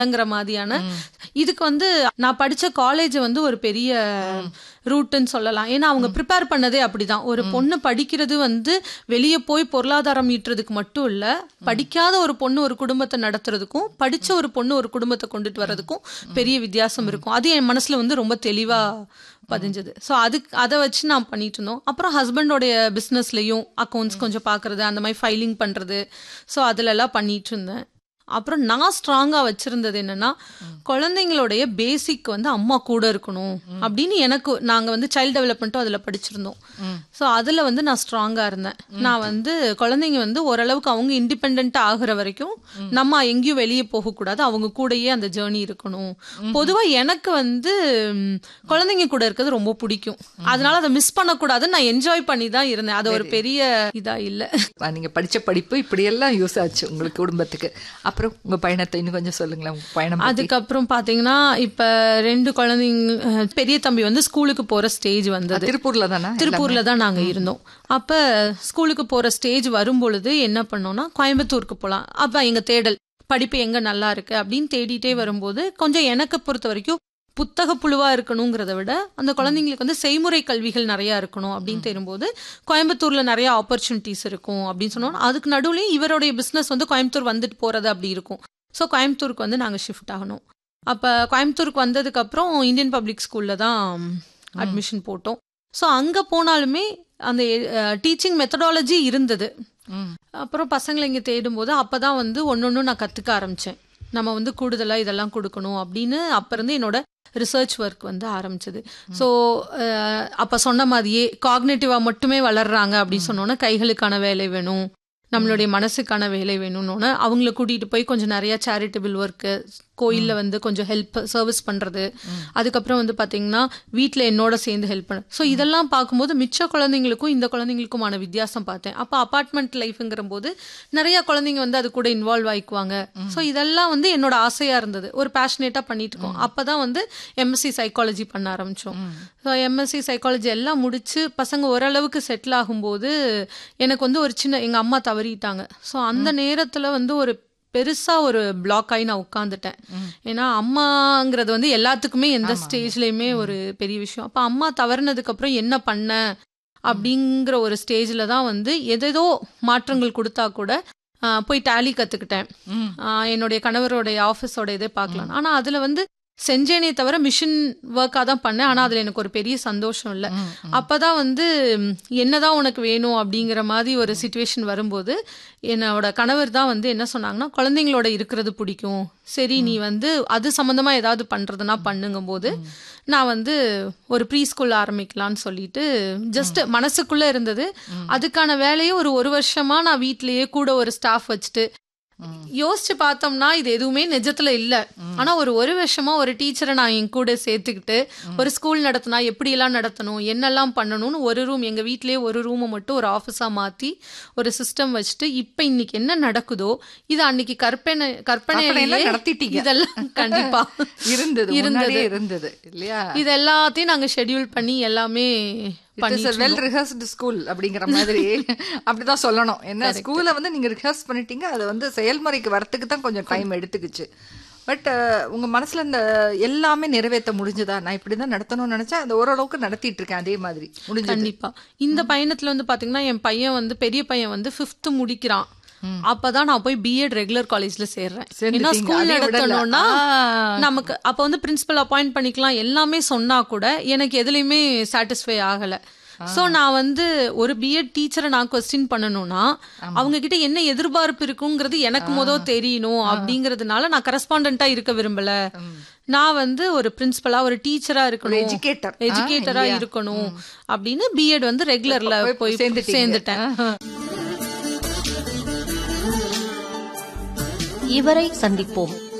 ங்கிற மாதிரியான இதுக்கு வந்து நான் படிச்ச காலேஜ் வந்து ஒரு பெரிய ரூட்டுன்னு சொல்லலாம் ஏன்னா அவங்க ப்ரிப்பேர் பண்ணதே அப்படிதான் ஒரு பொண்ணு படிக்கிறது வந்து வெளியே போய் பொருளாதாரம் ஈட்டுறதுக்கு மட்டும் இல்ல படிக்காத ஒரு பொண்ணு ஒரு குடும்பத்தை நடத்துறதுக்கும் படிச்ச ஒரு பொண்ணு ஒரு குடும்பத்தை கொண்டுட்டு வர்றதுக்கும் பெரிய வித்தியாசம் இருக்கும் அது என் மனசுல வந்து ரொம்ப தெளிவா பதிஞ்சது ஸோ அதுக்கு அதை வச்சு நான் பண்ணிட்டு இருந்தோம் அப்புறம் ஹஸ்பண்டோடைய பிஸ்னஸ்லையும் அக்கௌண்ட்ஸ் கொஞ்சம் பார்க்கறது அந்த மாதிரி ஃபைலிங் பண்ணுறது ஸோ அதிலெல்லாம் பண்ணிட்டு இருந்தேன் அப்புறம் நான் ஸ்ட்ராங்காக வச்சிருந்தது என்னன்னா குழந்தைங்களுடைய பேசிக் வந்து அம்மா கூட இருக்கணும் அப்படின்னு எனக்கு நாங்கள் வந்து சைல்டு டெவலப்மெண்ட்டும் அதில் படிச்சிருந்தோம் ஸோ அதில் வந்து நான் ஸ்ட்ராங்காக இருந்தேன் நான் வந்து குழந்தைங்க வந்து ஓரளவுக்கு அவங்க இண்டிபெண்ட்டாக ஆகுற வரைக்கும் நம்ம எங்கேயும் வெளியே போகக்கூடாது அவங்க கூடயே அந்த ஜேர்னி இருக்கணும் பொதுவாக எனக்கு வந்து ம், குழந்தைங்க கூட இருக்கிறது ரொம்ப பிடிக்கும் அதனால அதை மிஸ் பண்ணக்கூடாதுன்னு நான் என்ஜாய் பண்ணி தான் இருந்தேன் அது ஒரு பெரிய இதா இல்லை நீங்க படிச்ச படிப்பு இப்படியெல்லாம் யூஸ் ஆச்சு உங்களுக்கு குடும்பத்துக்கு அப்புறம் உங்க பயணத்தை இன்னும் கொஞ்சம் சொல்லுங்களேன் உங்க பயணம் பத்தி. அதுக்கப்புறம் பாத்தீங்கன்னா இப்ப ரெண்டு குழந்தைங்க அஹ், பெரிய தம்பி வந்து ஸ்கூலுக்கு போற ஸ்டேஜ் வந்தது திருப்பூர்ல தானே திருப்பூர்ல தான் நாங்க இருந்தோம் அப்ப ஸ்கூலுக்கு போற ஸ்டேஜ் வரும் பொழுது என்ன பண்ணோம்னா கோயம்புத்தூருக்கு போலாம் அப்ப எங்க தேடல் படிப்பு எங்க நல்லா இருக்கு அப்படின்னு தேடிட்டே வரும்போது கொஞ்சம் எனக்கு பொறுத்த வரைக்கும் புத்தக புழுவா இருக்கணுங்கிறத விட அந்த குழந்தைங்களுக்கு வந்து செய்முறை கல்விகள் நிறைய இருக்கணும் அப்படின்னு தெரியும்போது கோயம்புத்தூர்ல நிறைய ஆப்பர்ச்சுனிட்டிஸ் இருக்கும் அப்படின்னு சொன்னோம் அதுக்கு நடுவுலயும் இவருடைய பிசினஸ் வந்து கோயம்புத்தூர் வந்துட்டு போறது அப்படி இருக்கும் ஸோ கோயம்புத்தூருக்கு வந்து நாங்க ஷிஃப்ட் ஆகணும் அப்ப கோயம்புத்தூருக்கு வந்ததுக்கு அப்புறம் இந்தியன் பப்ளிக் ஸ்கூல்ல தான் அட்மிஷன் போட்டோம் ஸோ அங்க போனாலுமே அந்த டீச்சிங் மெத்தடாலஜி இருந்தது ம். அப்புறம் பசங்களை இங்கே தேடும்போது அப்பதான் வந்து ஒன்னொன்னு நான் கத்துக்க ஆரம்பிச்சேன் நம்ம வந்து கூடுதலா இதெல்லாம் கொடுக்கணும் அப்படின்னு அப்ப இருந்து என்னோட ரிசர்ச் ஒர்க் வந்து ஆரம்பிச்சது ஸோ அப்ப சொன்ன மாதிரியே காக்னேட்டிவா மட்டுமே வளர்றாங்க அப்படின்னு சொன்னோன்னா கைகளுக்கான வேலை வேணும் நம்மளுடைய மனசுக்கான வேலை வேணும்னு அவங்கள கூட்டிட்டு போய் கொஞ்சம் நிறைய சேரிட்டபிள் ஒர்க்கு கோயில்ல வந்து கொஞ்சம் ஹெல்ப் சர்வீஸ் பண்றது அதுக்கப்புறம் வந்து பாத்தீங்கன்னா வீட்ல என்னோட சேர்ந்து ஹெல்ப் பண்ண ஸோ இதெல்லாம் பார்க்கும்போது மிச்ச குழந்தைங்களுக்கும் இந்த குழந்தைங்களுக்குமான வித்தியாசம் பார்த்தேன் அப்போ அபார்ட்மெண்ட் லைஃப்ங்கிற போது நிறைய குழந்தைங்க வந்து அது கூட இன்வால்வ் ஆயிக்குவாங்க ஸோ இதெல்லாம் வந்து என்னோட ஆசையா இருந்தது ஒரு பேஷனேட்டா பண்ணிட்டு இருக்கோம் அப்பதான் வந்து எம்எஸ்சி சைக்காலஜி பண்ண ஆரம்பிச்சோம் ஸோ எம்எஸ்சி சைக்காலஜி எல்லாம் முடிச்சு பசங்க ஓரளவுக்கு செட்டில் ஆகும்போது எனக்கு வந்து ஒரு சின்ன எங்க அம்மா தவறிட்டாங்க ஸோ அந்த நேரத்துல வந்து ஒரு பெருசா ஒரு பிளாக் ஆகி நான் உட்காந்துட்டேன் ஏன்னா அம்மாங்கிறது வந்து எல்லாத்துக்குமே எந்த ஸ்டேஜ்லயுமே ஒரு பெரிய விஷயம் அப்ப அம்மா தவறுனதுக்கு அப்புறம் என்ன பண்ண அப்படிங்கிற ஒரு ஸ்டேஜ்ல தான் வந்து எதேதோ மாற்றங்கள் கொடுத்தா கூட ஆஹ், போய் டேலி கத்துக்கிட்டேன் ம். ஆஹ், என்னுடைய கணவரோடைய ஆஃபீஸோட இதே பார்க்கலாம் ஆனா அதுல வந்து செஞ்சேனே தவிர மிஷின் ஒர்க்காக தான் பண்ணேன் ஆனா அதுல எனக்கு ஒரு பெரிய சந்தோஷம் இல்லை ம், ம். அப்பதான் வந்து ம், என்னதான் உனக்கு வேணும் அப்படிங்கிற மாதிரி ஒரு சுச்சுவேஷன் வரும்போது என்னோட கணவர் தான் வந்து என்ன சொன்னாங்கன்னா குழந்தைங்களோட இருக்கிறது பிடிக்கும் சரி நீ வந்து அது சம்பந்தமா ஏதாவது பண்றதுன்னா பண்ணுங்கும் போது நான் வந்து ஒரு ப்ரீ ஸ்கூல் ஆரம்பிக்கலாம்னு சொல்லிட்டு ஜஸ்ட் மனசுக்குள்ள இருந்தது அதுக்கான வேலையை ஒரு ஒரு வருஷமா நான் வீட்லயே கூட ஒரு ஸ்டாஃப் வச்சுட்டு யோசிச்சு பார்த்தோம்னா இது எதுவுமே நிஜத்துல இல்ல ஆனா ஒரு ஒரு வருஷமா ஒரு டீச்சரை நான் என் கூட சேர்த்துக்கிட்டு ஒரு ஸ்கூல் நடத்தினா எப்படி எல்லாம் நடத்தணும் என்னெல்லாம் பண்ணணும்னு ஒரு ரூம் எங்க வீட்லயே ஒரு ரூமை மட்டும் ஒரு ஆஃபீஸா மாத்தி ஒரு சிஸ்டம் வச்சுட்டு இப்ப இன்னைக்கு என்ன நடக்குதோ இது அன்னைக்கு கற்பனை கற்பனையெல்லாம் கற்பனையிலேயே நடத்திட்டீங்க. இதெல்லாம் கண்டிப்பா இருந்தது இருந்தது. முன்னாடியே இருந்தது இல்லையா இது எல்லாத்தையும் நாங்க ஷெட்யூல் பண்ணி எல்லாமே பண்ணி வெல் ரிஹர்ஸ்டு ஸ்கூல் அப்படிங்கிற மாதிரி அப்படிதான் சொல்லணும் என்ன ஸ்கூல்ல வந்து நீங்க ரிஹர்ஸ் பண்ணிட்டீங்க அது வந்து செயல்முறைக்கு வரத்துக்கு தான் கொஞ்சம் டைம் எடுத்துக்கிச்சு பட் உங்க மனசுல இந்த எல்லாமே நிறைவேற்ற முடிஞ்சதா நான் இப்படிதான் நடத்தணும்னு நினைச்சேன் அது ஓரளவுக்கு நடத்திட்டு இருக்கேன் அதே மாதிரி முடிஞ்சது கண்டிப்பா இந்த பயணத்துல வந்து பாத்தீங்கன்னா என் பையன் வந்து பெரிய பையன் வந்து ஃபிஃப்த் முடிக்கிறான் அப்பதான் நான் போய் பிஎட் ரெகுலர் காலேஜ்ல சேர்றேன் ஏன்னா சேர்ந்துட்டீங்க. ஸ்கூல் அதையும் விடல. நடத்தணும்னா ஆ. நமக்கு அப்ப வந்து பிரின்சிபல் அப்பாயிண்ட் பண்ணிக்கலாம் எல்லாமே சொன்னா கூட எனக்கு எதுலயுமே சாட்டிஸ்ஃபை ஆகல சோ நான் வந்து ஒரு பிஎட் டீச்சரை நான் கொஸ்டின் பண்ணணும்னா அவங்க கிட்ட என்ன எதிர்பார்ப்பு இருக்குங்கிறது எனக்கு முதல் தெரியணும் அப்படிங்கறதுனால நான் கரஸ்பாண்டா இருக்க விரும்பல நான் வந்து ஒரு பிரின்சிபலா ஒரு டீச்சரா இருக்கணும் educator. ஆ, எஜுகேட்டரா இல்லையா? இருக்கணும் அப்படின்னு பிஎட் வந்து ரெகுலர்ல போய் போய் சேர்ந்துட்டீங்க. சேர்ந்துட்டேன் இவரை சந்திப்போம்